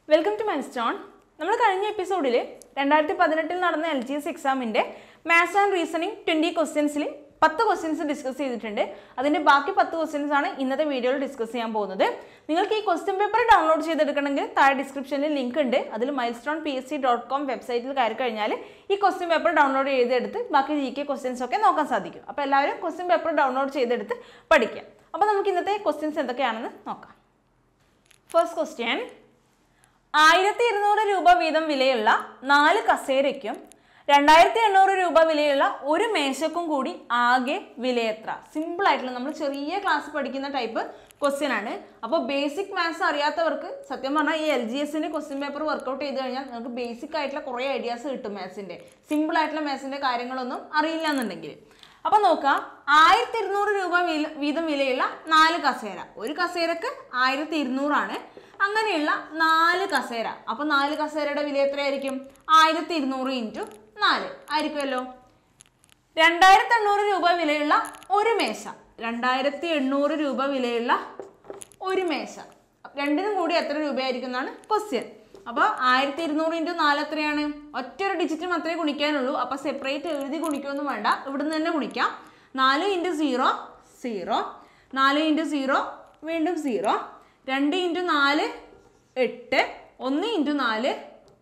welcome to milestone നമ്മൾ കഴിഞ്ഞ എപ്പിസോഡിൽ രണ്ടായിരത്തി പതിനെട്ടിൽ നടന്ന എൽ ജി എസ് എക്സാമിൻ്റെ മാത്സ് ആൻഡ് റീസണിങ് ട്വൻറ്റി ക്വസ്റ്റ്യൻസിൽ പത്ത് ക്വസ്റ്റ്യൻസ് ഡിസ്കസ് ചെയ്തിട്ടുണ്ട് അതിൻ്റെ ബാക്കി പത്ത് ക്വസ്റ്റ്യൻസ് ആണ് ഇന്നത്തെ വീഡിയോയിൽ ഡിസ്കസ് ചെയ്യാൻ പോകുന്നത് നിങ്ങൾക്ക് ഈ ക്വസ്റ്റ്യൻ പേപ്പർ ഡൗൺലോഡ് ചെയ്തെടുക്കണമെങ്കിൽ താഴെ ഡിസ്ക്രിപ്ഷനിൽ ലിങ്ക് ഉണ്ട് അതിൽ milestone P S C dot com വെബ്സൈറ്റിൽ കയറി കഴിഞ്ഞാൽ ഈ ക്വസ്റ്റ്യൻ പേപ്പർ ഡൗൺലോഡ് ചെയ്തെടുത്ത് ബാക്കി ജി കെ ക്വസ്റ്റ്യൻസ് ഒക്കെ നോക്കാൻ സാധിക്കും അപ്പോൾ എല്ലാവരും ക്വസ്റ്റ്യൻ പേപ്പർ ഡൗൺലോഡ് ചെയ്തെടുത്ത് പഠിക്കാം അപ്പോൾ നമുക്ക് ഇന്നത്തെ ക്വസ്റ്റ്യൻസ് എന്തൊക്കെയാണെന്ന് നോക്കാം ഫസ്റ്റ് ക്വസ്റ്റ്യൻ ആയിരത്തി ഇരുന്നൂറ് രൂപ വീതം വിലയുള്ള നാല് കസേരയ്ക്കും രണ്ടായിരത്തി എണ്ണൂറ് രൂപ വിലയുള്ള ഒരു മേശക്കും കൂടി ആകെ വിലയെത്ര സിമ്പിൾ ആയിട്ടുള്ള നമ്മൾ ചെറിയ ക്ലാസ് പഠിക്കുന്ന ടൈപ്പ് ക്വസ്റ്റ്യൻ ആണ് അപ്പോൾ ബേസിക് മാത്സ് അറിയാത്തവർക്ക് സത്യം പറഞ്ഞാൽ ഈ എൽ ജി എസിൻ്റെ ക്വസ്റ്റ്യൻ പേപ്പർ വർക്കൗട്ട് ചെയ്ത് കഴിഞ്ഞാൽ നിങ്ങൾക്ക് ബേസിക് ആയിട്ടുള്ള കുറേ ഐഡിയാസ് കിട്ടും മാത്സിൻ്റെ സിമ്പിൾ ആയിട്ടുള്ള മാത്സിൻ്റെ കാര്യങ്ങളൊന്നും അറിയില്ല എന്നുണ്ടെങ്കിൽ അപ്പൊ നോക്കാം ആയിരത്തി ഇരുന്നൂറ് രൂപ വില- വീതം വിലയുള്ള നാല് കസേര ഒരു കസേരക്ക് ആയിരത്തി ഇരുന്നൂറാണ് അങ്ങനെയുള്ള നാല് കസേര അപ്പൊ നാല് കസേരയുടെ വില എത്രയായിരിക്കും ആയിരത്തി ഇരുന്നൂറ് ഇൻറ്റു നാല് ആയിരിക്കുമല്ലോ രണ്ടായിരത്തി എണ്ണൂറ് രൂപ വിലയുള്ള ഒരു മേശ രണ്ടായിരത്തി എണ്ണൂറ് രൂപ വിലയുള്ള ഒരു മേശ രണ്ടിനും കൂടി എത്ര രൂപയായിരിക്കും എന്നാണ് ക്വസ്റ്റ്യൻ അപ്പോൾ ആയിരത്തി ഇരുന്നൂറ് ഇൻറ്റു നാല് എത്രയാണ് ഒറ്റ ഒരു ഡിജിറ്റ് മാത്രമേ ഗുണിക്കാനുള്ളൂ അപ്പോൾ സെപ്പറേറ്റ് എഴുതി ഗുണിക്കൊന്നും വേണ്ട ഇവിടുന്ന് തന്നെ ഗുണിക്കാം നാല് ഇൻറ്റു സീറോ സീറോ നാല് ഇൻറ്റു സീറോ വീണ്ടും സീറോ രണ്ട് ഇൻറ്റു നാല് എട്ട് ഒന്ന് ഇൻറ്റു നാല്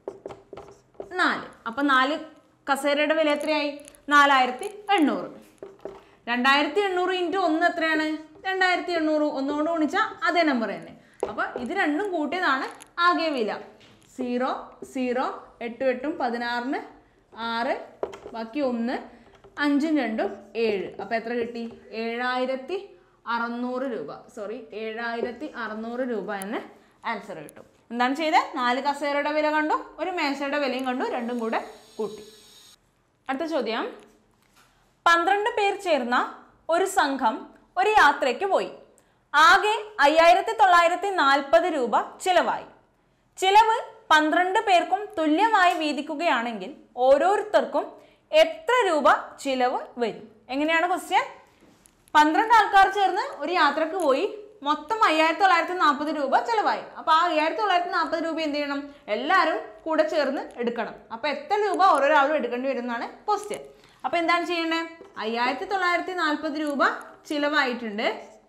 നാല് അപ്പം നാല് കസേരയുടെ വില എത്രയായി നാലായിരത്തി എണ്ണൂറ് രണ്ടായിരത്തി എണ്ണൂറ് ഇൻറ്റു ഒന്ന് എത്രയാണ് രണ്ടായിരത്തി എണ്ണൂറ് ഒന്നുകൊണ്ട് ഗുണിച്ചാൽ അതേ നമ്പർ തന്നെ അപ്പോൾ ഇത് രണ്ടും കൂട്ടിയതാണ് ആകെ വില സീറോ സീറോ എട്ടും എട്ടും പതിനാറിന് ആറ് ബാക്കി ഒന്ന് അഞ്ചും രണ്ടും ഏഴ് അപ്പോൾ എത്ര കിട്ടി ഏഴായിരത്തി അറുന്നൂറ് രൂപ സോറി ഏഴായിരത്തി അറുന്നൂറ് രൂപ എന്ന് ആൻസർ കിട്ടും എന്താണ് ചെയ്തത് നാല് കസേരയുടെ വില കണ്ടു ഒരു മേശയുടെ വിലയും കണ്ടു രണ്ടും കൂടെ കൂട്ടി അടുത്ത ചോദ്യം പന്ത്രണ്ട് പേർ ചേർന്ന ഒരു സംഘം ഒരു യാത്രയ്ക്ക് പോയി ആകെ അയ്യായിരത്തി തൊള്ളായിരത്തി നാൽപ്പത് രൂപ ചിലവായി ചിലവ് പന്ത്രണ്ട് പേർക്കും തുല്യമായി വീതിക്കുകയാണെങ്കിൽ ഓരോരുത്തർക്കും എത്ര രൂപ ചിലവ് വരും എങ്ങനെയാണ് ക്വസ്റ്റ്യൻ പന്ത്രണ്ട് ആൾക്കാർ ചേർന്ന് ഒരു യാത്രക്ക് പോയി മൊത്തം അയ്യായിരത്തി തൊള്ളായിരത്തി നാൽപ്പത് രൂപ ചിലവായി അപ്പോൾ ആ അയ്യായിരത്തി തൊള്ളായിരത്തി നാൽപ്പത് രൂപ എന്ത് ചെയ്യണം എല്ലാവരും കൂടെ ചേർന്ന് എടുക്കണം അപ്പോൾ എത്ര രൂപ ഓരോരാളും എടുക്കേണ്ടി വരും എന്നാണ് ക്വസ്റ്റ്യൻ അപ്പോൾ എന്താണ് ചെയ്യേണ്ടത് അയ്യായിരത്തി തൊള്ളായിരത്തി നാൽപ്പത് രൂപ ചിലവായിട്ടുണ്ട്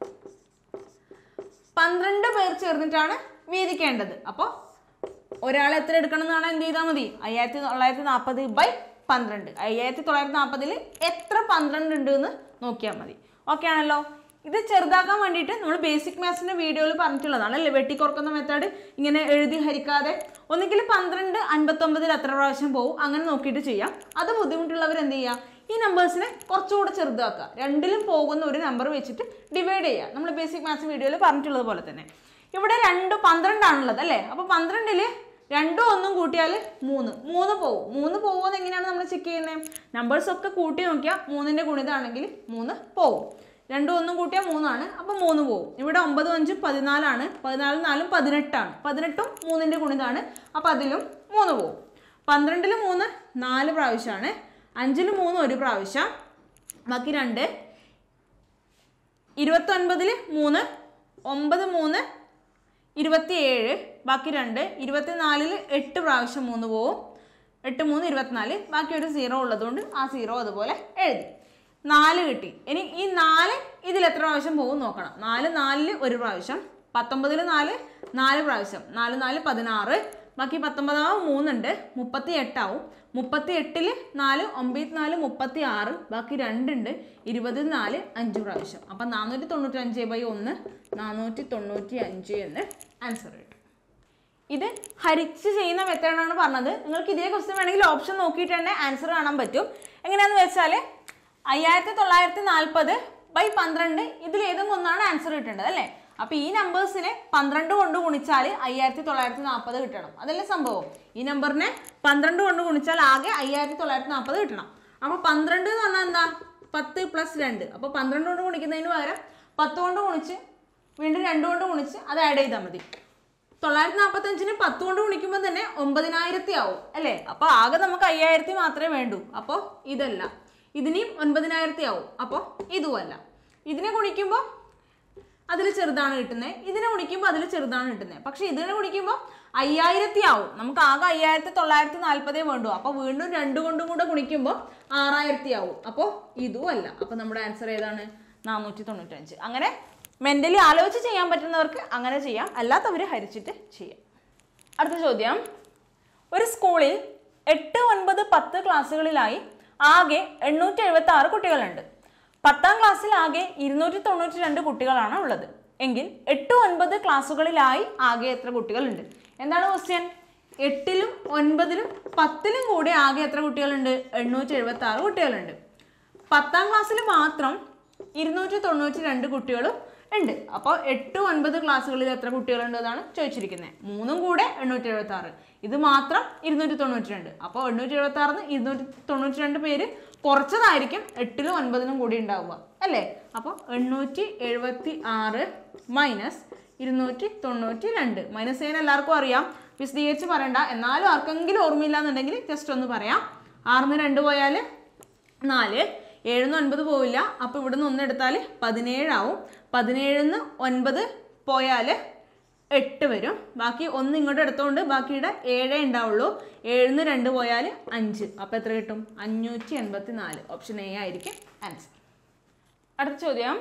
പന്ത്രണ്ട് പേർ ചേർന്നിട്ടാണ് വീതിക്കേണ്ടത് അപ്പോൾ ഒരാൾ എത്ര എടുക്കണം എന്നാണ് എന്ത് ചെയ്താൽ മതി അയ്യായിരത്തി തൊള്ളായിരത്തി നാൽപ്പത് ബൈ പന്ത്രണ്ട് അയ്യായിരത്തി തൊള്ളായിരത്തി നാൽപ്പതിൽ എത്ര പന്ത്രണ്ട് ഉണ്ട് എന്ന് നോക്കിയാൽ മതി ഓക്കെ ആണല്ലോ ഇത് ചെറുതാക്കാൻ വേണ്ടിയിട്ട് നമ്മൾ ബേസിക് മാത്സിൻ്റെ വീഡിയോയിൽ പറഞ്ഞിട്ടുള്ളതാണ് അല്ലേ വെട്ടിക്കുറക്കുന്ന മെത്തേഡ് ഇങ്ങനെ എഴുതി ഹരിക്കാതെ ഒന്നുകിൽ പന്ത്രണ്ട് അൻപത്തൊമ്പതിൽ എത്ര പ്രാവശ്യം പോകും അങ്ങനെ നോക്കിയിട്ട് ചെയ്യാം അത് ബുദ്ധിമുട്ടുള്ളവർ എന്ത് ചെയ്യുക ഈ നമ്പേഴ്സിനെ കുറച്ചുകൂടെ ചെറുതാക്കുക രണ്ടിലും പോകുന്ന ഒരു നമ്പർ വെച്ചിട്ട് ഡിവൈഡ് ചെയ്യുക നമ്മൾ ബേസിക് മാത്സ് വീഡിയോയിൽ പറഞ്ഞിട്ടുള്ളത് പോലെ തന്നെ ഇവിടെ രണ്ട് പന്ത്രണ്ടാണുള്ളത് അല്ലേ അപ്പോൾ പന്ത്രണ്ടിൽ രണ്ടും ഒന്നും കൂട്ടിയാൽ മൂന്ന് മൂന്ന് പോകും മൂന്ന് പോകുമെന്ന് എങ്ങനെയാണ് നമ്മൾ ചെക്ക് ചെയ്യുന്നത് നമ്പേഴ്സ് ഒക്കെ കൂട്ടി നോക്കിയാൽ മൂന്നിൻ്റെ ഗുണിതാണെങ്കിൽ മൂന്ന് പോകും രണ്ടും ഒന്നും കൂട്ടിയാൽ മൂന്നാണ് അപ്പോൾ മൂന്ന് പോകും ഇവിടെ ഒമ്പതും അഞ്ചും പതിനാലാണ് പതിനാലും നാലും പതിനെട്ടാണ് പതിനെട്ടും മൂന്നിൻ്റെ ഗുണിതാണ് അപ്പോൾ അതിലും മൂന്ന് പോകും പന്ത്രണ്ടിൽ മൂന്ന് നാല് പ്രാവശ്യമാണ് അഞ്ചിൽ മൂന്ന് ഒരു പ്രാവശ്യം ബാക്കി രണ്ട് ഇരുപത്തൊൻപതിൽ മൂന്ന് ഒമ്പത് മൂന്ന് ഇരുപത്തിയേഴ് ബാക്കി രണ്ട് ഇരുപത്തിനാലിൽ എട്ട് പ്രാവശ്യം മൂന്ന് പോവും എട്ട് മൂന്ന് ഇരുപത്തിനാല് ബാക്കി ഒരു സീറോ ഉള്ളതുകൊണ്ട് ആ സീറോ അതുപോലെ എഴുതി നാല് കിട്ടി ഇനി ഈ നാല് ഇതിൽ എത്ര പ്രാവശ്യം പോകും നോക്കണം നാല് നാലിൽ ഒരു പ്രാവശ്യം പത്തൊമ്പതിൽ നാല് നാല് പ്രാവശ്യം നാല് നാല് പതിനാറ് ബാക്കി പത്തൊമ്പതാവും മൂന്നുണ്ട് മുപ്പത്തി എട്ടാവും മുപ്പത്തി എട്ടിൽ നാല് ഒമ്പത് നാല് മുപ്പത്തി ആറ് ബാക്കി രണ്ടുണ്ട് ഇരുപതിൽ നാല് അഞ്ച് പ്രാവശ്യം അപ്പം നാനൂറ്റി തൊണ്ണൂറ്റി അഞ്ച് ബൈ ഒന്ന് നാനൂറ്റി തൊണ്ണൂറ്റി അഞ്ച് എന്ന് ആൻസർ കിട്ടും ഇത് ഹരിച്ച് ചെയ്യുന്ന മെത്തേഡാണ് പറഞ്ഞത് നിങ്ങൾക്ക് ഇതേ ക്വസ്റ്റ്യൻ വേണമെങ്കിൽ ഓപ്ഷൻ നോക്കിയിട്ട് തന്നെ ആൻസർ കാണാൻ പറ്റും എങ്ങനെയാണെന്ന് വെച്ചാൽ അയ്യായിരത്തി തൊള്ളായിരത്തി നാൽപ്പത് ബൈ പന്ത്രണ്ട് ഇതിൽ ഏതെങ്കിലും ഒന്നാണ് ആൻസർ കിട്ടേണ്ടത് അല്ലേ അപ്പോൾ ഈ നമ്പേഴ്സിനെ പന്ത്രണ്ട് കൊണ്ട് ഗുണിച്ചാൽ അയ്യായിരത്തി തൊള്ളായിരത്തി നാൽപ്പത് കിട്ടണം അതല്ലേ സംഭവം ഈ നമ്പറിനെ പന്ത്രണ്ട് കൊണ്ട് ഗുണിച്ചാൽ ആകെ അയ്യായിരത്തി തൊള്ളായിരത്തി നാൽപ്പത് കിട്ടണം അപ്പോൾ പന്ത്രണ്ട് എന്ന് പറഞ്ഞാൽ എന്താ പത്ത് പ്ലസ് രണ്ട് അപ്പോൾ പന്ത്രണ്ട് കൊണ്ട് ഗുണിക്കുന്നതിന് പകരം പത്ത് കൊണ്ട് ഗുണിച്ച് വീണ്ടും രണ്ട് കൊണ്ട് ഗുണിച്ച് അത് ആഡ് ചെയ്താൽ മതി തൊള്ളായിരത്തി നാൽപ്പത്തഞ്ചിന് പത്ത് കൊണ്ട് ഗുണിക്കുമ്പോൾ തന്നെ ഒമ്പതിനായിരത്തി ആവും അല്ലേ അപ്പോൾ ആകെ നമുക്ക് അയ്യായിരത്തി മാത്രമേ വേണ്ടൂ അപ്പോൾ ഇതല്ല ഇതിനെയും ഒൻപതിനായിരത്തി ആവും അപ്പോൾ ഇതുമല്ല ഇതിനെ ഗുണിക്കുമ്പോൾ അതിൽ ചെറുതാണ് കിട്ടുന്നത് ഇതിനെ ഗുണിക്കുമ്പോൾ അതിൽ ചെറുതാണ് കിട്ടുന്നത് പക്ഷെ ഇതിനെ ഗുണിക്കുമ്പോൾ അയ്യായിരത്തി ആവും നമുക്ക് ആകെ അയ്യായിരത്തി തൊള്ളായിരത്തി നാൽപ്പതേ വേണ്ടു അപ്പോൾ വീണ്ടും രണ്ടു കൊണ്ടും കൂടെ ഗുണിക്കുമ്പോൾ ആറായിരത്തി ആവും അപ്പോൾ ഇതും അല്ല അപ്പോൾ നമ്മുടെ ആൻസർ ഏതാണ് നാനൂറ്റി തൊണ്ണൂറ്റഞ്ച് അങ്ങനെ മെൻ്റലി ആലോചിച്ച് ചെയ്യാൻ പറ്റുന്നവർക്ക് അങ്ങനെ ചെയ്യാം അല്ലാത്തവർ ഹരിച്ചിട്ട് ചെയ്യാം അടുത്ത ചോദ്യം ഒരു സ്കൂളിൽ എട്ട് ഒൻപത് പത്ത് ക്ലാസ്സുകളിലായി ആകെ എണ്ണൂറ്റി എഴുപത്തി ആറ് കുട്ടികളുണ്ട് പത്താം ക്ലാസ്സിൽ ആകെ ഇരുന്നൂറ്റി തൊണ്ണൂറ്റി രണ്ട് കുട്ടികളാണ് ഉള്ളത് എങ്കിൽ എട്ട് ഒൻപത് ക്ലാസ്സുകളിലായി ആകെ എത്ര കുട്ടികളുണ്ട് എന്താണ് ക്വസ്റ്റ്യൻ എട്ടിലും ഒൻപതിലും പത്തിലും കൂടി ആകെ എത്ര കുട്ടികളുണ്ട് എണ്ണൂറ്റി എഴുപത്തി ആറ് കുട്ടികളുണ്ട് പത്താം ക്ലാസ്സിൽ മാത്രം ഇരുന്നൂറ്റി തൊണ്ണൂറ്റി രണ്ട് കുട്ടികളും ഉണ്ട് അപ്പോൾ എട്ട് ഒൻപത് ക്ലാസ്സുകളിൽ എത്ര കുട്ടികളുണ്ട് എന്നാണ് ചോദിച്ചിരിക്കുന്നത് മൂന്നും കൂടെ എണ്ണൂറ്റി എഴുപത്തി ആറ് ഇത് മാത്രം ഇരുന്നൂറ്റി തൊണ്ണൂറ്റി രണ്ട് അപ്പോൾ എണ്ണൂറ്റി എഴുപത്തി ആറിന് ഇരുന്നൂറ്റി തൊണ്ണൂറ്റി രണ്ട് പേര് കുറച്ചതായിരിക്കും എട്ടിലും ഒൻപതിലും കൂടി ഉണ്ടാവുക അല്ലേ അപ്പോൾ എണ്ണൂറ്റി എഴുപത്തി ആറ് മൈനസ് ഇരുന്നൂറ്റി തൊണ്ണൂറ്റി രണ്ട് മൈനസ് ചെയ്യാൻ എല്ലാവർക്കും അറിയാം വിശദീകരിച്ച് പറയണ്ട എന്നാലും ആർക്കെങ്കിലും ഓർമ്മയില്ല എന്നുണ്ടെങ്കിൽ ജസ്റ്റ് ഒന്ന് പറയാം ആറിന്ന് രണ്ട് പോയാൽ നാല് ഏഴിന്ന് ഒൻപത് പോവില്ല അപ്പോൾ ഇവിടുന്ന് ഒന്ന് എടുത്താൽ പതിനേഴാവും പതിനേഴിന്ന് ഒൻപത് പോയാൽ എട്ട് വരും ബാക്കി ഒന്ന് ഇങ്ങോട്ട് എടുത്തോണ്ട് ബാക്കിയുടെ ഏഴേ ഉണ്ടാവുള്ളൂ ഏഴിന്ന് രണ്ട് പോയാൽ അഞ്ച് അപ്പോൾ എത്ര കിട്ടും അഞ്ഞൂറ്റി എൺപത്തി നാല് ഓപ്ഷൻ എ ആയിരിക്കും ആൻസർ അടുത്ത ചോദ്യം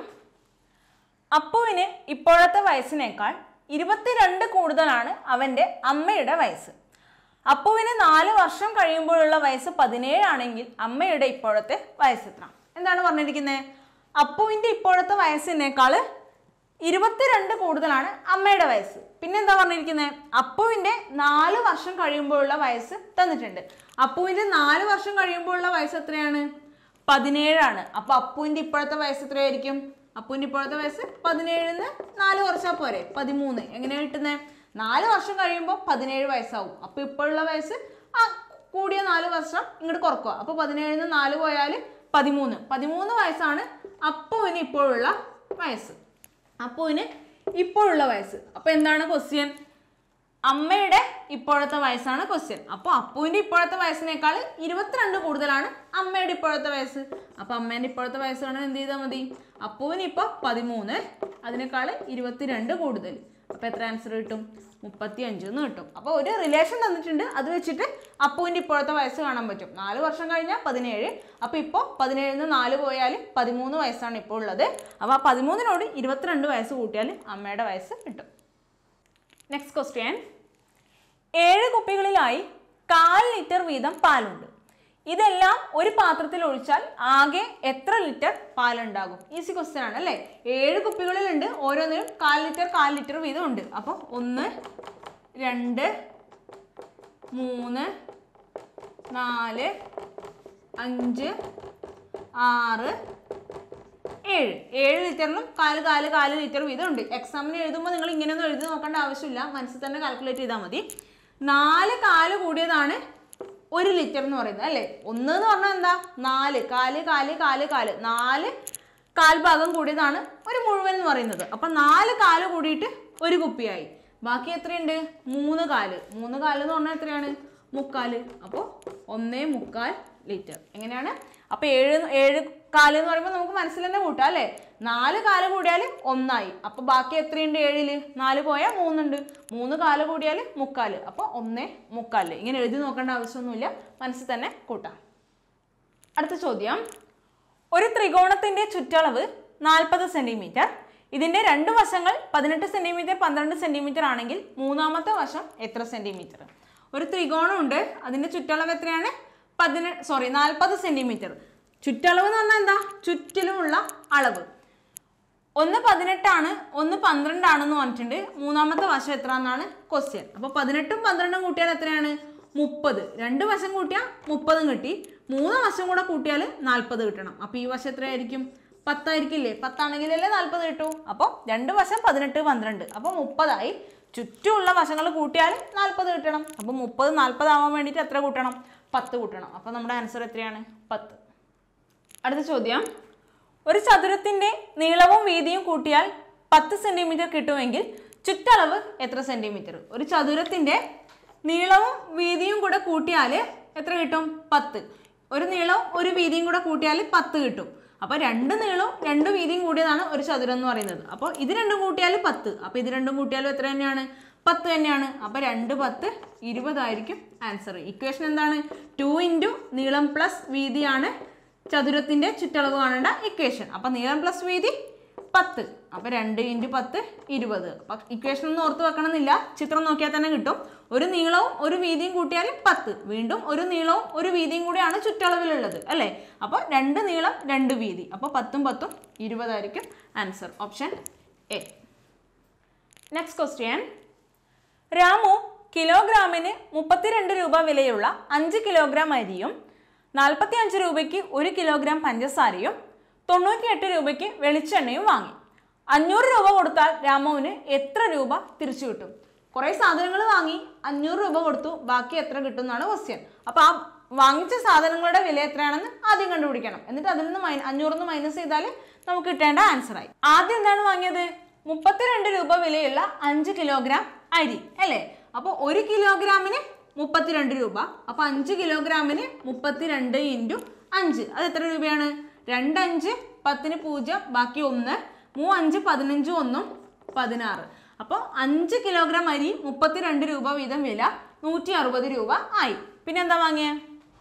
അപ്പുവിന് ഇപ്പോഴത്തെ വയസ്സിനേക്കാൾ ഇരുപത്തിരണ്ട് കൂടുതലാണ് അവൻ്റെ അമ്മയുടെ വയസ്സ് അപ്പുവിന് നാല് വർഷം കഴിയുമ്പോഴുള്ള വയസ്സ് പതിനേഴാണെങ്കിൽ അമ്മയുടെ ഇപ്പോഴത്തെ വയസ്സ് എത്ര എന്താണ് പറഞ്ഞിരിക്കുന്നത് അപ്പുവിൻ്റെ ഇപ്പോഴത്തെ വയസ്സിനേക്കാൾ ഇരുപത്തിരണ്ട് കൂടുതലാണ് അമ്മയുടെ വയസ്സ് പിന്നെ എന്താ പറഞ്ഞിരിക്കുന്നത് അപ്പുവിൻ്റെ നാല് വർഷം കഴിയുമ്പോഴുള്ള വയസ്സ് തന്നിട്ടുണ്ട് അപ്പുവിൻ്റെ നാല് വർഷം കഴിയുമ്പോഴുള്ള വയസ്സ് എത്രയാണ് പതിനേഴാണ് അപ്പൊ അപ്പുവിന്റെ ഇപ്പോഴത്തെ വയസ്സ് എത്രയായിരിക്കും അപ്പുവിന്റെ ഇപ്പോഴത്തെ വയസ്സ് പതിനേഴിന്ന് നാല് കുറച്ചാൽ പോരെ പതിമൂന്ന് എങ്ങനെയാ കിട്ടുന്നത് നാല് വർഷം കഴിയുമ്പോൾ പതിനേഴ് വയസ്സാവും അപ്പൊ ഇപ്പോഴുള്ള വയസ്സ് ആ കൂടിയ നാല് വർഷം ഇങ്ങോട്ട് കുറക്കുക അപ്പൊ പതിനേഴിന്ന് നാല് പോയാൽ പതിമൂന്ന് പതിമൂന്ന് വയസ്സാണ് അപ്പുവിന് ഇപ്പോഴുള്ള വയസ്സ് അപ്പുവിന് ഇപ്പോഴുള്ള വയസ്സ് അപ്പൊ എന്താണ് ക്വസ്റ്റ്യൻ അമ്മയുടെ ഇപ്പോഴത്തെ വയസ്സാണ് ക്വസ്റ്റ്യൻ അപ്പോൾ അപ്പുവിൻ്റെ ഇപ്പോഴത്തെ വയസ്സിനേക്കാൾ ഇരുപത്തിരണ്ട് കൂടുതലാണ് അമ്മയുടെ ഇപ്പോഴത്തെ വയസ്സ് അപ്പോൾ അമ്മേൻ്റെ ഇപ്പോഴത്തെ വയസ്സ് കാണാൻ എന്ത് ചെയ്താൽ മതി അപ്പുവിന് ഇപ്പോൾ പതിമൂന്ന് അതിനേക്കാൾ ഇരുപത്തിരണ്ട് കൂടുതൽ അപ്പോൾ എത്ര ആൻസർ കിട്ടും മുപ്പത്തി അഞ്ച് എന്ന് കിട്ടും അപ്പോൾ ഒരു റിലേഷൻ തന്നിട്ടുണ്ട് അത് വെച്ചിട്ട് അപ്പുവിൻ്റെ ഇപ്പോഴത്തെ വയസ്സ് കാണാൻ പറ്റും നാല് വർഷം കഴിഞ്ഞാൽ പതിനേഴ് അപ്പോൾ ഇപ്പോൾ പതിനേഴിന്ന് നാല് പോയാൽ പതിമൂന്ന് വയസ്സാണ് ഇപ്പോൾ ഉള്ളത് അപ്പോൾ ആ പതിമൂന്നിനോട് ഇരുപത്തിരണ്ട് വയസ്സ് കൂട്ടിയാൽ അമ്മയുടെ വയസ്സ് കിട്ടും നെക്സ്റ്റ് ക്വസ്റ്റ്യൻ ഏഴ് കുപ്പികളിലായി കാൽ ലിറ്റർ വീതം പാലുണ്ട് ഇതെല്ലാം ഒരു പാത്രത്തിൽ ഒഴിച്ചാൽ ആകെ എത്ര ലിറ്റർ പാലുണ്ടാകും ഈസി ക്വസ്റ്റ്യൻ ആണ് അല്ലേ ഏഴ് കുപ്പികളിലുണ്ട് ഓരോന്നിനും കാൽ ലിറ്റർ കാൽ ലിറ്റർ വീതം ഉണ്ട് അപ്പോൾ ഒന്ന് രണ്ട് മൂന്ന് നാല് അഞ്ച് ആറ് ഏഴ് ഏഴ് ലിറ്ററിനും കാല് കാല് കാല് ലിറ്റർ വീതം ഉണ്ട് എക്സാമിന് എഴുതുമ്പോൾ നിങ്ങൾ ഇങ്ങനെയൊന്നും എഴുതി നോക്കേണ്ട ആവശ്യമില്ല മനസ്സിൽ തന്നെ കാൽക്കുലേറ്റ് ചെയ്താൽ മതി നാല് കാല് കൂടിയതാണ് ഒരു ലിറ്റർ എന്ന് പറയുന്നത് അല്ലേ ഒന്ന് എന്ന് പറഞ്ഞാൽ എന്താ നാല് കാല് കാല് കാല് കാല് നാല് കാൽഭാഗം കൂടിയതാണ് ഒരു മുഴുവൻ എന്ന് പറയുന്നത് അപ്പം നാല് കാല് കൂടിയിട്ട് ഒരു കുപ്പിയായി ബാക്കി എത്രയുണ്ട് മൂന്ന് കാല് മൂന്ന് കാല് എന്ന് പറഞ്ഞാൽ എത്രയാണ് മുക്കാല് അപ്പോൾ ഒന്നേ മുക്കാൽ ലിറ്റർ എങ്ങനെയാണ് അപ്പോൾ ഏഴ് ഏഴ് കാല് എന്ന് പറയുമ്പോൾ നമുക്ക് മനസ്സിൽ തന്നെ കൂട്ടാം അല്ലേ നാല് കാല് കൂടിയാൽ ഒന്നായി അപ്പോൾ ബാക്കി എത്രയുണ്ട് ഏഴില് നാല് പോയാൽ മൂന്നുണ്ട് മൂന്ന് കാല് കൂടിയാൽ മുക്കാല് അപ്പോൾ ഒന്നേ മുക്കാല് ഇങ്ങനെ എഴുതി നോക്കേണ്ട ആവശ്യമൊന്നുമില്ല മനസ്സിൽ തന്നെ കൂട്ടാം അടുത്ത ചോദ്യം ഒരു ത്രികോണത്തിന്റെ ചുറ്റളവ് നാൽപ്പത് സെന്റിമീറ്റർ ഇതിന്റെ രണ്ട് വശങ്ങൾ പതിനെട്ട് സെന്റിമീറ്റർ പന്ത്രണ്ട് സെന്റിമീറ്റർ ആണെങ്കിൽ മൂന്നാമത്തെ വശം എത്ര സെന്റിമീറ്റർ ഒരു ത്രികോണമുണ്ട് അതിന്റെ ചുറ്റളവ് എത്രയാണ് പതിനെട്ട് സോറി നാൽപ്പത് സെന്റിമീറ്റർ ചുറ്റളവ് എന്ന് പറഞ്ഞാൽ എന്താ ചുറ്റിലുമുള്ള അളവ് ഒന്ന് പതിനെട്ടാണ് ഒന്ന് പന്ത്രണ്ടാണെന്ന് പറഞ്ഞിട്ടുണ്ട് മൂന്നാമത്തെ വശം എത്ര എന്നാണ് ക്വസ്റ്റ്യൻ അപ്പോൾ പതിനെട്ടും പന്ത്രണ്ടും കൂട്ടിയാൽ എത്രയാണ് മുപ്പത് രണ്ട് വശം കൂട്ടിയാൽ മുപ്പതും കിട്ടി മൂന്ന് വശം കൂടെ കൂട്ടിയാൽ നാൽപ്പത് കിട്ടണം അപ്പോൾ ഈ വശം എത്രയായിരിക്കും പത്തായിരിക്കില്ലേ പത്താണെങ്കിലല്ലേ നാൽപ്പത് കിട്ടൂ അപ്പോൾ രണ്ട് വശം പതിനെട്ട് പന്ത്രണ്ട് അപ്പോൾ മുപ്പതായി ചുറ്റുമുള്ള വശങ്ങൾ കൂട്ടിയാൽ നാൽപ്പത് കിട്ടണം അപ്പോൾ മുപ്പത് നാൽപ്പതാവാൻ വേണ്ടിയിട്ട് എത്ര കൂട്ടണം പത്ത് കൂട്ടണം അപ്പോൾ നമ്മുടെ ആൻസർ എത്രയാണ് പത്ത് അടുത്ത ചോദ്യം ഒരു ചതുരത്തിന്റെ നീളവും വീതിയും കൂട്ടിയാൽ പത്ത് സെന്റിമീറ്റർ കിട്ടുമെങ്കിൽ ചുറ്റളവ് എത്ര സെന്റിമീറ്റർ ഒരു ചതുരത്തിന്റെ നീളവും വീതിയും കൂടെ കൂട്ടിയാൽ എത്ര കിട്ടും പത്ത് ഒരു നീളവും ഒരു വീതിയും കൂടെ കൂട്ടിയാൽ പത്ത് കിട്ടും അപ്പോൾ രണ്ട് നീളവും രണ്ട് വീതിയും കൂടിയതാണ് ഒരു ചതുരം എന്ന് പറയുന്നത് അപ്പോൾ ഇത് രണ്ടും കൂട്ടിയാൽ പത്ത് അപ്പോൾ ഇത് രണ്ടും കൂട്ടിയാലും എത്ര തന്നെയാണ് പത്ത് തന്നെയാണ് അപ്പോൾ രണ്ട് പത്ത് ഇരുപതായിരിക്കും ആൻസർ ഇക്വേഷൻ എന്താണ് ടു ഇൻറ്റു നീളം പ്ലസ് വീതിയാണ് ചതുരത്തിൻ്റെ ചുറ്റളവ് കാണേണ്ട ഇക്വേഷൻ അപ്പോൾ നീളം പ്ലസ് വീതി പത്ത് അപ്പോൾ രണ്ട് ഇൻറ്റു പത്ത് ഇരുപത് അപ്പം ഇക്വേഷൻ ഒന്നും ഓർത്ത് വെക്കണമെന്നില്ല ചിത്രം നോക്കിയാൽ തന്നെ കിട്ടും ഒരു നീളവും ഒരു വീതിയും കൂട്ടിയാൽ പത്ത് വീണ്ടും ഒരു നീളവും ഒരു വീതിയും കൂടിയാണ് ചുറ്റളവിലുള്ളത് അല്ലേ അപ്പോൾ രണ്ട് നീളം രണ്ട് വീതി അപ്പോൾ പത്തും പത്തും ഇരുപതായിരിക്കും answer option A next question Ramu കിലോഗ്രാമിന് മുപ്പത്തിരണ്ട് രൂപ വിലയുള്ള അഞ്ച് കിലോഗ്രാം അരിയും നാൽപ്പത്തി അഞ്ച് രൂപയ്ക്ക് ഒരു കിലോഗ്രാം പഞ്ചസാരയും തൊണ്ണൂറ്റിയെട്ട് രൂപയ്ക്ക് വെളിച്ചെണ്ണയും വാങ്ങി അഞ്ഞൂറ് രൂപ കൊടുത്താൽ രാമുവിന് എത്ര രൂപ തിരിച്ചു കിട്ടും കുറേ സാധനങ്ങൾ വാങ്ങി അഞ്ഞൂറ് രൂപ കൊടുത്തു ബാക്കി എത്ര കിട്ടും എന്നാണ് ക്വസ്റ്റ്യൻ അപ്പോൾ ആ വാങ്ങിച്ച സാധനങ്ങളുടെ വില എത്രയാണെന്ന് ആദ്യം കണ്ടുപിടിക്കണം എന്നിട്ട് അതിൽ നിന്ന് മൈന അഞ്ഞൂറിന്ന് മൈനസ് ചെയ്താൽ നമുക്ക് കിട്ടേണ്ട ആൻസറായി ആദ്യം എന്താണ് വാങ്ങിയത് മുപ്പത്തിരണ്ട് രൂപ വിലയുള്ള അഞ്ച് കിലോഗ്രാം അരി അല്ലേ അപ്പോൾ ഒരു കിലോഗ്രാമിന് മുപ്പത്തിരണ്ട് രൂപ അപ്പോൾ അഞ്ച് കിലോഗ്രാമിന് മുപ്പത്തിരണ്ട് ഇൻറ്റു അഞ്ച് അത് എത്ര രൂപയാണ് രണ്ടഞ്ച് പത്തിന് പൂജ്യം ബാക്കി ഒന്ന് മൂ അഞ്ച് പതിനഞ്ച് ഒന്നും പതിനാറ് അപ്പോൾ അഞ്ച് കിലോഗ്രാം അരി മുപ്പത്തിരണ്ട് രൂപ വീതം വില നൂറ്റി അറുപത് രൂപ ആയി പിന്നെ എന്താ വാങ്ങിയേ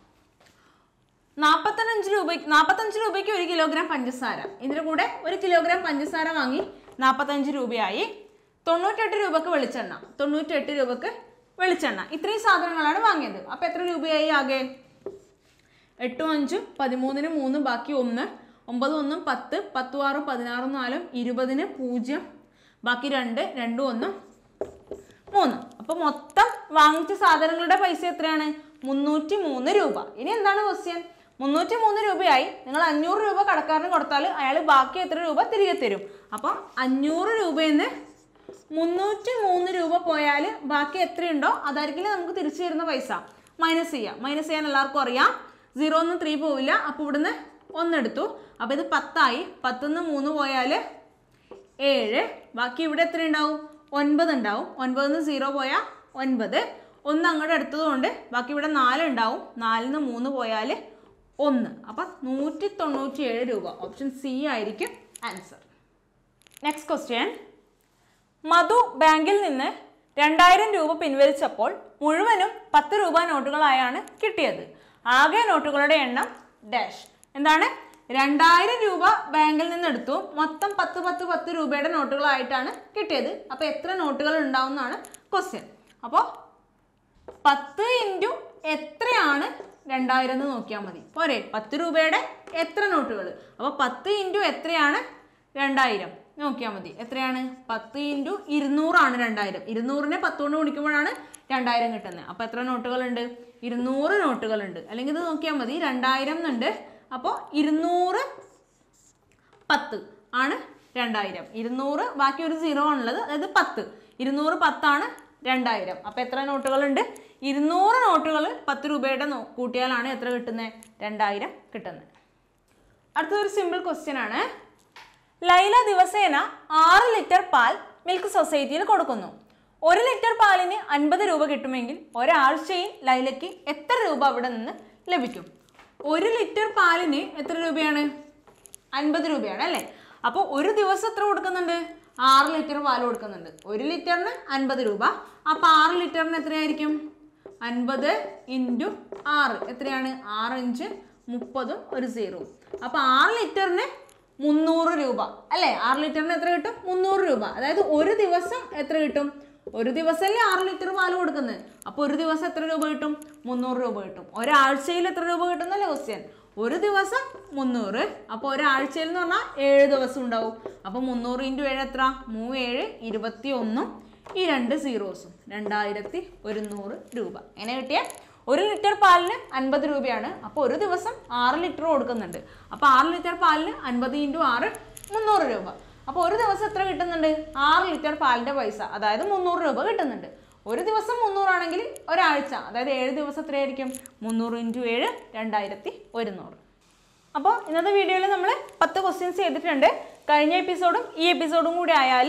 നാൽപ്പത്തഞ്ച് രൂപയ്ക്ക് നാൽപ്പത്തഞ്ച് രൂപയ്ക്ക് ഒരു കിലോഗ്രാം പഞ്ചസാര ഇതിൻ്റെ കൂടെ ഒരു കിലോഗ്രാം പഞ്ചസാര വാങ്ങി നാൽപ്പത്തഞ്ച് രൂപയായി തൊണ്ണൂറ്റെട്ട് രൂപക്ക് വെളിച്ചെണ്ണ തൊണ്ണൂറ്റെട്ട് രൂപക്ക് വെളിച്ചെണ്ണ ഇത്രയും സാധനങ്ങളാണ് വാങ്ങിയത് അപ്പോൾ എത്ര രൂപയായി ആകെ എട്ടും അഞ്ചും പതിമൂന്നിന് മൂന്ന് ബാക്കി ഒന്ന് ഒമ്പത് ഒന്നും പത്ത് പത്തും ആറും പതിനാറും നാലും ഇരുപതിന് പൂജ്യം ബാക്കി രണ്ട് രണ്ടും ഒന്നും മൂന്ന് അപ്പോൾ മൊത്തം വാങ്ങിച്ച സാധനങ്ങളുടെ പൈസ എത്രയാണ് മുന്നൂറ്റി മൂന്ന് രൂപ ഇനി എന്താണ് ക്വസ്റ്റ്യൻ മുന്നൂറ്റി മൂന്ന് രൂപയായി നിങ്ങൾ അഞ്ഞൂറ് രൂപ കടക്കാരന് കൊടുത്താൽ അയാൾ ബാക്കി എത്ര രൂപ തിരികെ തരും അപ്പോൾ അഞ്ഞൂറ് രൂപയിൽ നിന്ന് മുന്നൂറ്റി മൂന്ന് രൂപ പോയാൽ ബാക്കി എത്രയുണ്ടോ അതായിരിക്കില്ല നമുക്ക് തിരിച്ചു തരുന്ന പൈസ മൈനസ് ചെയ്യാം മൈനസ് ചെയ്യാൻ എല്ലാവർക്കും അറിയാം സീറോ ഒന്ന് ത്രീ പോവില്ല അപ്പോൾ ഇവിടുന്ന് ഒന്നെടുത്തു അപ്പോൾ ഇത് പത്തായി പത്തുനിന്ന് മൂന്ന് പോയാൽ ഏഴ് ബാക്കി ഇവിടെ എത്ര ഉണ്ടാവും ഒൻപത് ഉണ്ടാവും ഒൻപതിൽ നിന്ന് സീറോ പോയാൽ ഒൻപത് ഒന്ന് അങ്ങോട്ട് എടുത്തതുകൊണ്ട് ബാക്കി ഇവിടെ നാല് ഉണ്ടാവും നാലിൽ നിന്ന് മൂന്ന് പോയാൽ ഒന്ന് അപ്പം നൂറ്റി തൊണ്ണൂറ്റി ഏഴ് രൂപ ഓപ്ഷൻ സി ആയിരിക്കും ആൻസർ നെക്സ്റ്റ് ക്വസ്റ്റ്യൻ മധു ബാങ്കിൽ നിന്ന് രണ്ടായിരം രൂപ പിൻവലിച്ചപ്പോൾ മുഴുവനും പത്ത് രൂപ നോട്ടുകളായാണ് കിട്ടിയത് ആകെ നോട്ടുകളുടെ എണ്ണം ഡാഷ് എന്താണ് രണ്ടായിരം രൂപ ബാങ്കിൽ നിന്ന് എടുത്തു മൊത്തം പത്ത് പത്ത് പത്ത് രൂപയുടെ നോട്ടുകളായിട്ടാണ് കിട്ടിയത് അപ്പോൾ എത്ര നോട്ടുകൾ ഉണ്ടാവും എന്നാണ് ക്വസ്റ്റ്യൻ അപ്പോൾ പത്ത് ഇൻറ്റു എത്രയാണ് രണ്ടായിരം എന്ന് നോക്കിയാൽ മതി പോരെ പത്ത് രൂപയുടെ എത്ര നോട്ടുകൾ അപ്പോൾ പത്ത് ഇൻറ്റു എത്രയാണ് രണ്ടായിരം നോക്കിയാൽ മതി എത്രയാണ് പത്ത് ഇൻറ്റു ഇരുന്നൂറാണ് രണ്ടായിരം ഇരുന്നൂറിനെ പത്ത് കൊണ്ട് ഗുണിക്കുമ്പോഴാണ് രണ്ടായിരം കിട്ടുന്നത് അപ്പോൾ എത്ര നോട്ടുകളുണ്ട് ഇരുന്നൂറ് നോട്ടുകളുണ്ട് അല്ലെങ്കിൽ ഇത് നോക്കിയാൽ മതി രണ്ടായിരം എന്നുണ്ട് അപ്പോൾ ഇരുന്നൂറ് പത്ത് ആണ് രണ്ടായിരം ഇരുന്നൂറ് ബാക്കി ഒരു സീറോ ആണുള്ളത് അതായത് പത്ത് ഇരുന്നൂറ് പത്താണ് രണ്ടായിരം അപ്പോൾ എത്ര നോട്ടുകളുണ്ട് ഇരുന്നൂറ് നോട്ടുകൾ പത്ത് രൂപയുടെ നോ കൂട്ടിയാലാണ് എത്ര കിട്ടുന്നത് രണ്ടായിരം കിട്ടുന്നത് അടുത്തൊരു സിമ്പിൾ ക്വസ്റ്റ്യൻ ആണ് ലൈല ദിവസേന ആറ് ലിറ്റർ പാൽ മിൽക്ക് സൊസൈറ്റിയിൽ കൊടുക്കുന്നു ഒരു ലിറ്റർ പാലിന് അൻപത് രൂപ കിട്ടുമെങ്കിൽ ഒരാഴ്ചയിൽ ലൈലയ്ക്ക് എത്ര രൂപ അവിടെ നിന്ന് ലഭിക്കും ഒരു ലിറ്റർ പാലിന് എത്ര രൂപയാണ് അൻപത് രൂപയാണ് അല്ലേ അപ്പോൾ ഒരു ദിവസം എത്ര കൊടുക്കുന്നുണ്ട് ആറ് ലിറ്റർ പാൽ കൊടുക്കുന്നുണ്ട് ഒരു ലിറ്ററിന് അൻപത് രൂപ അപ്പോൾ ആറ് ലിറ്ററിന് എത്രയായിരിക്കും അൻപത് ഇൻറ്റു ആറ് എത്രയാണ് ആറ് ഇഞ്ച് മുപ്പതും ഒരു സീറോ അപ്പോൾ ആറ് ലിറ്ററിന് മുന്നൂറ് രൂപ അല്ലേ ആറ് ലിറ്ററിന് എത്ര കിട്ടും മുന്നൂറ് രൂപ അതായത് ഒരു ദിവസം എത്ര കിട്ടും ഒരു ദിവസമല്ലേ ആറ് ലിറ്റർ പാൽ കൊടുക്കുന്നത് അപ്പോൾ ഒരു ദിവസം എത്ര രൂപ കിട്ടും മുന്നൂറ് രൂപ കിട്ടും ഒരാഴ്ചയിൽ എത്ര രൂപ കിട്ടുന്നല്ലേ ക്വസ്റ്റ്യൻ ഒരു ദിവസം മുന്നൂറ് അപ്പോൾ ഒരാഴ്ചയിൽ എന്ന് പറഞ്ഞാൽ ഏഴ് ദിവസം ഉണ്ടാവും അപ്പോൾ മുന്നൂറ് ഇൻറ്റു ഏഴ് എത്ര മൂവേഴ് ഇരുപത്തി ഒന്നും ഈ രണ്ട് സീറോസും രണ്ടായിരത്തി ഒരുന്നൂറ് രൂപ എങ്ങനെ കിട്ടിയ ഒരു ലിറ്റർ പാലിന് അൻപത് രൂപയാണ് അപ്പോൾ ഒരു ദിവസം ആറ് ലിറ്റർ കൊടുക്കുന്നുണ്ട് അപ്പോൾ ആറ് ലിറ്റർ പാലിന് അൻപത് ഇൻറ്റു ആറ് മുന്നൂറ് രൂപ അപ്പോൾ ഒരു ദിവസം എത്ര കിട്ടുന്നുണ്ട് ആറ് ലിറ്റർ പാലിൻ്റെ പൈസ അതായത് മുന്നൂറ് രൂപ കിട്ടുന്നുണ്ട് ഒരു ദിവസം മുന്നൂറാണെങ്കിൽ ഒരാഴ്ച അതായത് ഏഴ് ദിവസം എത്രയായിരിക്കും മുന്നൂറ് ഇൻറ്റു ഏഴ് രണ്ടായിരത്തി ഒരുന്നൂറ് അപ്പോൾ ഇന്നത്തെ വീഡിയോയിൽ നമ്മൾ പത്ത് ക്വസ്റ്റ്യൻസ് ചെയ്തിട്ടുണ്ട് കഴിഞ്ഞ എപ്പിസോഡും ഈ എപ്പിസോഡും കൂടി ആയാൽ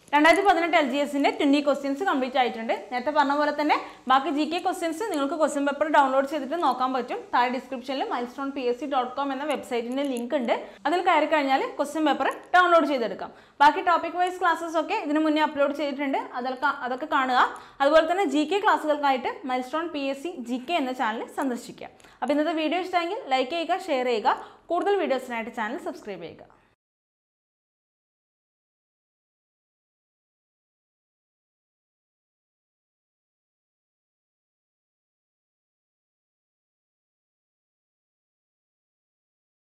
രണ്ടായിരത്തി പതിനെട്ട് എൽ ജി എസിന്റെ ട്വന്റി ക്വസ്റ്റ്യൻസ് കംപ്ലീറ്റ് ആയിട്ടുണ്ട് നേരത്തെ പറഞ്ഞ പോലെ തന്നെ ബാക്കി ജി കെ ക്വസ്റ്റ്യൻസ് നിങ്ങൾക്ക് ക്വസ്റ്റ്യൻ പേപ്പർ ഡൗൺലോഡ് ചെയ്തിട്ട് നോക്കാൻ പറ്റും താഴെ ഡിസ്ക്രിപ്ഷനിൽ milestone P S C dot com എന്ന വെബ്സൈറ്റിന്റെ ലിങ്ക് ഉണ്ട് അതിൽ കയറി കഴിഞ്ഞാൽ ക്വസ്റ്റ്യൻ പേപ്പർ ഡൗൺലോഡ് ചെയ്തെടുക്കാം ബാക്കി ടോപ്പിക് വൈസ് ക്ലാസ്സസ് ഒക്കെ ഇതിന് മുന്നേ അപ്ലോഡ് ചെയ്തിട്ടുണ്ട് അതൊക്കെ അതൊക്കെ കാണുക അതുപോലെ തന്നെ ജി കെ ക്ലാസ്സുകൾക്കായിട്ട് milestone P S C G K എന്ന ചാനൽ സന്ദർശിക്കുക അപ്പോൾ ഇന്നത്തെ വീഡിയോ ഇഷ്ടമെങ്കിൽ ലൈക്ക് ചെയ്യുക ഷെയർ ചെയ്യുക കൂടുതൽ വീഡിയോസിനായിട്ട് ചാനൽ സബ്സ്ക്രൈബ് ചെയ്യുക